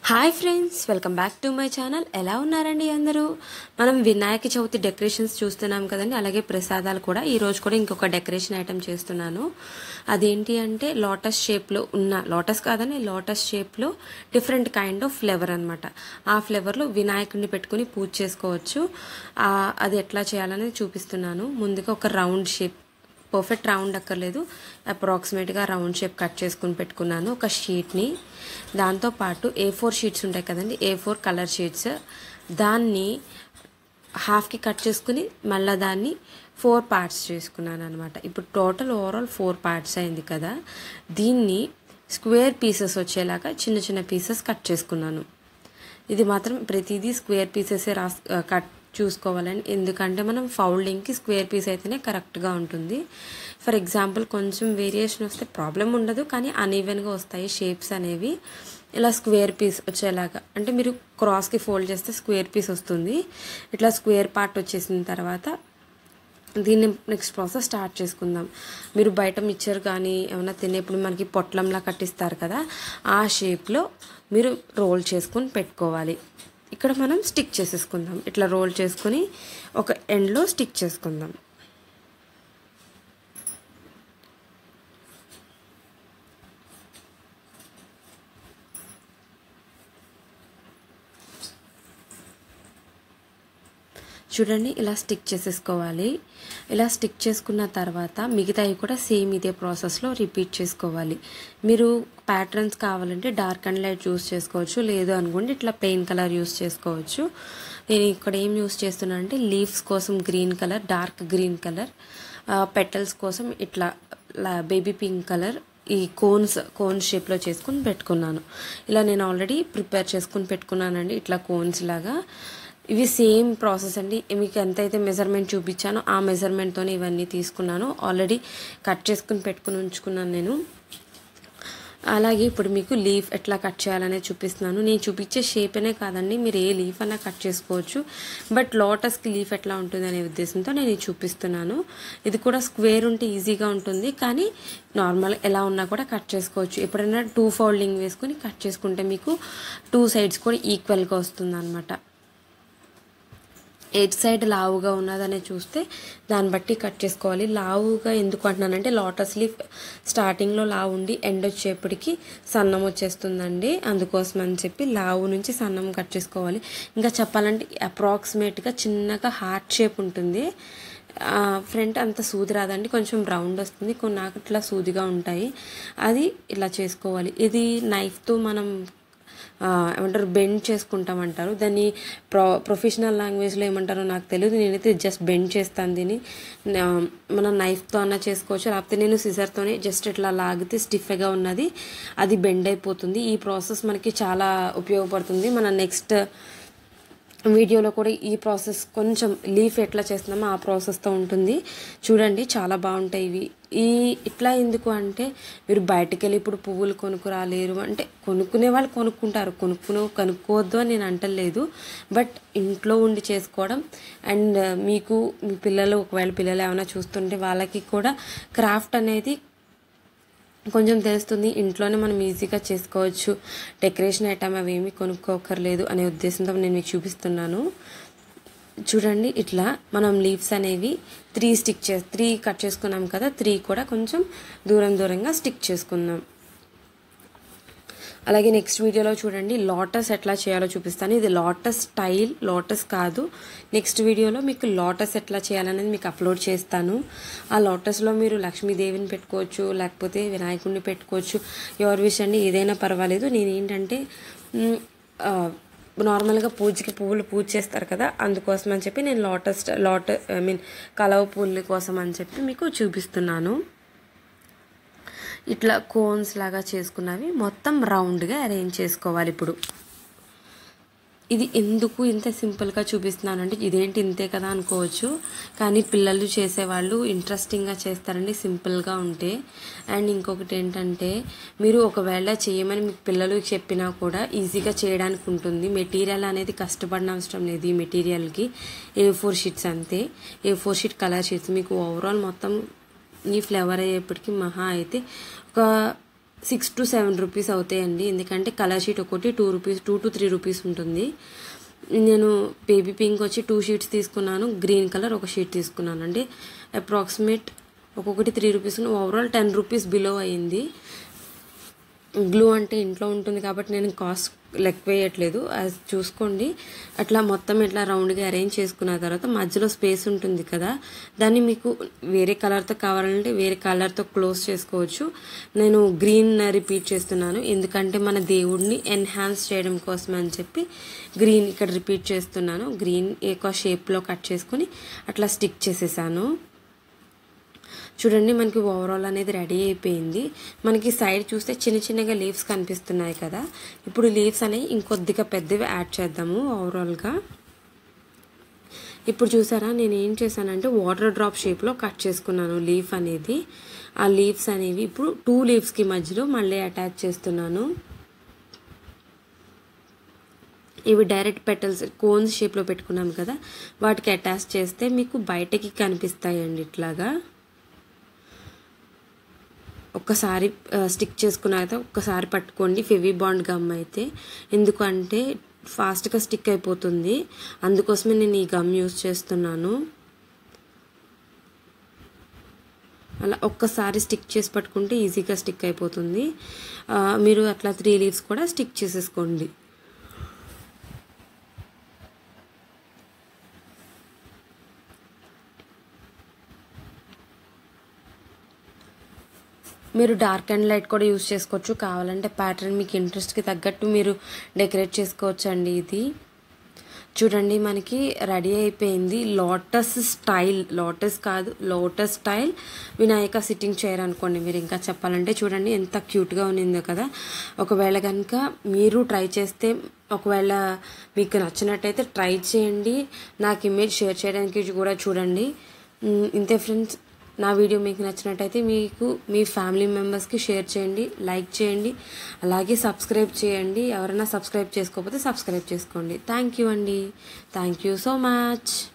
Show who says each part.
Speaker 1: hi friends welcome back to my channel ఎలా ఉన్నారండి అందరూ మనం వినాయక చవితి డెకరేషన్స్ చూస్తున్నాం కదండి అలాగే ప్రసాదాలు కూడా ఈ రోజు కూడా ఇంకొక డెకరేషన్ ఐటమ్ చేస్తున్నాను అదేంటి అంటే లోటస్ షేప్లో ఉన్న లోటస్ కాదని లోటస్ షేప్లో డిఫరెంట్ కైండ్ ఆఫ్ ఫ్లేవర్ అనమాట ఆ ఫ్లేవర్లో వినాయకుడిని పెట్టుకుని పూజ చేసుకోవచ్చు ఆ, అది ఎట్లా చేయాలనేది చూపిస్తున్నాను ముందుగా ఒక రౌండ్ షేప్ పర్ఫెక్ట్ రౌండ్ అక్కర్లేదు అప్రాక్సిమేట్గా రౌండ్ షేప్ కట్ చేసుకుని పెట్టుకున్నాను ఒక షీట్ని దాంతోపాటు ఏ ఫోర్ షీట్స్ ఉంటాయి కదండి ఏ ఫోర్ కలర్ షీట్స్ దాన్ని హాఫ్కి కట్ చేసుకుని మళ్ళీ దాన్ని ఫోర్ పార్ట్స్ చేసుకున్నాను అనమాట ఇప్పుడు టోటల్ ఓవరాల్ ఫోర్ పార్ట్స్ అయింది కదా దీన్ని స్క్వేర్ పీసెస్ వచ్చేలాగా చిన్న చిన్న పీసెస్ కట్ చేసుకున్నాను ఇది మాత్రం ప్రతిదీ స్క్వేర్ పీసెసే రాస్ కట్ చూసుకోవాలండి ఎందుకంటే మనం ఫౌల్డింగ్కి స్క్వేర్ పీస్ అయితేనే కరెక్ట్గా ఉంటుంది ఫర్ ఎగ్జాంపుల్ కొంచెం వేరియేషన్ వస్తే ప్రాబ్లం ఉండదు కానీ అన్ఈవెన్గా వస్తాయి షేప్స్ అనేవి ఇలా స్క్వేర్ పీస్ వచ్చేలాగా అంటే మీరు క్రాస్కి ఫోల్డ్ చేస్తే స్క్వేర్ పీస్ వస్తుంది ఇట్లా స్క్వేర్ పార్ట్ వచ్చేసిన తర్వాత దీన్ని నెక్స్ట్ ప్రాసెస్ స్టార్ట్ చేసుకుందాం మీరు బయట మిక్చర్ కానీ ఏమైనా తినేప్పుడు మనకి పొట్లంలా కట్టిస్తారు కదా ఆ షేప్లో మీరు రోల్ చేసుకొని పెట్టుకోవాలి ఇక్కడ మనం స్టిక్ చేసేసుకుందాం ఇట్లా రోల్ చేసుకొని ఒక ఎండ్లో స్టిక్ చేసుకుందాం చూడండి ఇలా స్టిక్ చేసేసుకోవాలి ఇలా స్టిక్ చేసుకున్న తర్వాత మిగతావి కూడా సేమ్ ఇదే ప్రాసెస్లో రిపీట్ చేసుకోవాలి మీరు ప్యాటర్న్స్ కావాలంటే డార్క్ అండ్ లైట్ యూస్ చేసుకోవచ్చు లేదు అనుకోండి ఇట్లా ప్లెయిన్ కలర్ యూస్ చేసుకోవచ్చు నేను ఇక్కడ ఏం యూస్ చేస్తున్నా అంటే లీవ్స్ కోసం green colour dark green colour petals కోసం ఇట్లా బేబీ పింక్ కలర్ ఈ కోన్స్ కోన్స్ షేప్లో చేసుకుని పెట్టుకున్నాను ఇలా నేను ఆల్రెడీ ప్రిపేర్ చేసుకుని పెట్టుకున్నానండి ఇట్లా కోన్స్ లాగా ఇవి సేమ్ ప్రాసెస్ అండి మీకు ఎంతైతే మెజర్మెంట్ చూపించానో ఆ మెజర్మెంట్తోనే ఇవన్నీ తీసుకున్నాను ఆల్రెడీ కట్ చేసుకుని పెట్టుకుని ఉంచుకున్నాను నేను అలాగే ఇప్పుడు మీకు లీఫ్ ఎట్లా కట్ చేయాలనేది చూపిస్తున్నాను నేను చూపించే షేప్ అనే కాదండి మీరు ఏ లీఫ్ అన్నా కట్ చేసుకోవచ్చు బట్ లోటస్కి లీఫ్ ఎట్లా ఉంటుంది అనే ఉద్దేశంతో నేను ఇది చూపిస్తున్నాను ఇది కూడా స్క్వేర్ ఉంటే ఈజీగా ఉంటుంది కానీ నార్మల్ ఎలా ఉన్నా కూడా కట్ చేసుకోవచ్చు ఎప్పుడైనా టూ ఫోల్డింగ్ వేసుకుని కట్ చేసుకుంటే మీకు టూ సైడ్స్ కూడా ఈక్వల్గా వస్తుంది అనమాట ఎయిట్ సైడ్ లావుగా ఉన్నదనే చూస్తే దాన్ని బట్టి కట్ చేసుకోవాలి లావుగా ఎందుకు అంటున్నానంటే లోటస్ లీఫ్ స్టార్టింగ్లో లావు ఉండి ఎండ్ వచ్చేప్పటికి సన్నం వచ్చేస్తుందండి అందుకోసం అని చెప్పి లావు నుంచి సన్నం కట్ చేసుకోవాలి ఇంకా చెప్పాలంటే అప్రాక్సిమేట్గా చిన్నగా హార్ట్ షేప్ ఉంటుంది ఫ్రంట్ అంత సూది రాదండి కొంచెం రౌండ్ వస్తుంది కొన్ని నాకు ఇట్లా సూదిగా ఉంటాయి అది ఇలా చేసుకోవాలి ఇది నైఫ్తో మనం ఏమంటారు బెండ్ చేసుకుంటామంటారు దాన్ని ప్రొ ప్రొఫెషనల్ లాంగ్వేజ్లో ఏమంటారో నాకు తెలియదు నేనైతే జస్ట్ బెండ్ చేస్తాను దీన్ని మనం నైఫ్తో అన్నా చేసుకోవచ్చు లేకపోతే నేను సిజర్తోనే జస్ట్ ఇట్లా లాగితే స్టిఫ్గా ఉన్నది అది బెండ్ అయిపోతుంది ఈ ప్రాసెస్ మనకి చాలా ఉపయోగపడుతుంది మన నెక్స్ట్ వీడియోలో కూడా ఈ ప్రాసెస్ కొంచెం లీఫ్ ఎట్లా చేస్తున్నామో ఆ ప్రాసెస్తో ఉంటుంది చూడండి చాలా బాగుంటాయి ఇవి ఈ ఇట్లా ఎందుకు అంటే మీరు బయటకు వెళ్ళి ఇప్పుడు పువ్వులు కొనుక్కురాలేరు అంటే కొనుక్కునే వాళ్ళు కొనుక్కుంటారు కొనుక్కునే కొనుక్కోవద్దు అని నేను అంటలేదు బట్ ఇంట్లో ఉండి చేసుకోవడం అండ్ మీకు మీ పిల్లలు ఒకవేళ పిల్లలు ఏమైనా చూస్తుంటే వాళ్ళకి కూడా క్రాఫ్ట్ అనేది కొంచెం తెలుస్తుంది ఇంట్లోనే మనం ఈజీగా చేసుకోవచ్చు డెకరేషన్ ఐటమ్ అవి ఏమీ కొనుక్కోకర్లేదు అనే ఉద్దేశంతో నేను మీకు చూపిస్తున్నాను చూడండి ఇట్లా మనం లీవ్స్ అనేవి త్రీ స్టిక్ చే త్రీ కట్ చేసుకున్నాం కదా త్రీ కూడా కొంచెం దూరం దూరంగా స్టిక్ చేసుకున్నాం అలాగే నెక్స్ట్ వీడియోలో చూడండి లోటస్ ఎట్లా చేయాలో చూపిస్తాను ఇది లోటస్ స్టైల్ లోటస్ కాదు నెక్స్ట్ వీడియోలో మీకు లోటస్ ఎట్లా చేయాలనేది మీకు అప్లోడ్ చేస్తాను ఆ లోటస్లో మీరు లక్ష్మీదేవిని పెట్టుకోవచ్చు లేకపోతే వినాయకుడిని పెట్టుకోవచ్చు ఎవరి విషయం అండి ఏదైనా పర్వాలేదు నేను ఏంటంటే నార్మల్గా పూజకి పువ్వులు పూజ చేస్తారు కదా అందుకోసం అని చెప్పి నేను లోటస్ లోట ఐ మీన్ కలవ పూల కోసం అని చెప్పి మీకు చూపిస్తున్నాను ఇట్లా కోన్స్ లాగా చేసుకున్నవి మొత్తం రౌండ్గా అరేంజ్ చేసుకోవాలి ఇప్పుడు ఇది ఎందుకు ఇంత సింపుల్గా చూపిస్తున్నానంటే ఇదేంటి ఇంతే కదా అనుకోవచ్చు కానీ పిల్లలు చేసేవాళ్ళు ఇంట్రెస్టింగ్గా చేస్తారండి సింపుల్గా ఉంటే అండ్ ఇంకొకటి ఏంటంటే మీరు ఒకవేళ చేయమని మీకు పిల్లలు చెప్పినా కూడా ఈజీగా చేయడానికి ఉంటుంది మెటీరియల్ అనేది కష్టపడిన అవసరం లేదు ఈ మెటీరియల్కి ఏ ఫోర్ షీట్స్ అంతే A four sheet colour sheets మీకు ఓవరాల్ మొత్తం ఈ ఫ్లేవర్ అయ్యేప్పటికి మహా అయితే ఒక సిక్స్ టు సెవెన్ రూపీస్ అవుతాయండి ఎందుకంటే కలర్ షీట్ ఒకటి two rupees two to three rupees ఉంటుంది నేను బేబీ పింక్ వచ్చి టూ షీట్స్ తీసుకున్నాను గ్రీన్ కలర్ ఒక షీట్ తీసుకున్నాను అండి అప్రాక్సిమేట్ ఒక్కొక్కటి three rupees overall ten rupees below అయింది గ్లూ అంటే ఇంట్లో ఉంటుంది కాబట్టి నేను కాస్ట్ లెక్క వేయట్లేదు అది చూసుకోండి అట్లా మొత్తం ఇట్లా రౌండ్గా అరేంజ్ చేసుకున్న తర్వాత మధ్యలో స్పేస్ ఉంటుంది కదా దాన్ని మీకు వేరే కలర్తో కావాలంటే వేరే కలర్తో క్లోజ్ చేసుకోవచ్చు నేను గ్రీన్ రిపీట్ చేస్తున్నాను ఎందుకంటే మన దేవుడిని ఎన్హాన్స్ చేయడం కోసం అని చెప్పి గ్రీన్ ఇక్కడ రిపీట్ చేస్తున్నాను గ్రీన్ ఎక్కువ షేప్లో కట్ చేసుకొని అట్లా స్టిక్ చేసేసాను చూడండి మనకి ఓవరాల్ అనేది రెడీ అయిపోయింది మనకి సైడ్ చూస్తే చిన్న చిన్నగా లీవ్స్ కనిపిస్తున్నాయి కదా ఇప్పుడు లీవ్స్ అనేవి ఇంకొద్దిగా పెద్దవి యాడ్ చేద్దాము ఓవరాల్గా ఇప్పుడు చూసారా నేను ఏం చేశానంటే వాటర్ డ్రాప్ షేప్లో కట్ చేసుకున్నాను లీఫ్ అనేది ఆ లీవ్స్ అనేవి ఇప్పుడు టూ లీవ్స్కి మధ్యలో మళ్ళీ అటాచ్ చేస్తున్నాను ఇవి డైరెక్ట్ పెటల్స్ కోన్స్ షేప్లో పెట్టుకున్నాం కదా వాటికి అటాచ్ చేస్తే మీకు బయటకి కనిపిస్తాయండి ఇట్లాగా ఒక్కసారి స్టిక్ చేసుకున్న తర్వాత ఒక్కసారి పట్టుకోండి ఫెవీ బాండ్ గమ్ అయితే ఎందుకంటే ఫాస్ట్గా స్టిక్ అయిపోతుంది అందుకోసమే నేను ఈ గమ్ యూస్ చేస్తున్నాను అలా ఒక్కసారి స్టిక్ చేసి పట్టుకుంటే ఈజీగా స్టిక్ అయిపోతుంది మీరు అట్లా త్రీ లీవ్స్ కూడా స్టిక్ చేసేసుకోండి మీరు డార్క్ అండ్ లైట్ కూడా యూస్ చేసుకోవచ్చు కావాలంటే ప్యాటర్న్ మీకు ఇంట్రెస్ట్కి తగ్గట్టు మీరు డెకరేట్ చేసుకోవచ్చు అండి ఇది చూడండి మనకి రెడీ అయిపోయింది లోటస్ స్టైల్ లోటస్ కాదు lotus style Vinayaka sitting chair అనుకోండి మీరు ఇంకా చెప్పాలంటే చూడండి ఎంత క్యూట్గా ఉన్నిందో కదా ఒకవేళ కనుక మీరు ట్రై చేస్తే ఒకవేళ మీకు నచ్చినట్టయితే ట్రై చేయండి నాకు ఇమేజ్ షేర్ చేయడానికి కూడా చూడండి ఇంతే ఫ్రెండ్స్ నా వీడియో మీకు నచ్చినట్టయితే మీకు మీ ఫ్యామిలీ మెంబర్స్కి షేర్ చేయండి లైక్ చేయండి అలాగే సబ్స్క్రైబ్ చేయండి ఎవరైనా సబ్స్క్రైబ్ చేసుకోకపోతే సబ్స్క్రైబ్ చేసుకోండి థ్యాంక్ యూ అండి థ్యాంక్ యూ సో మచ్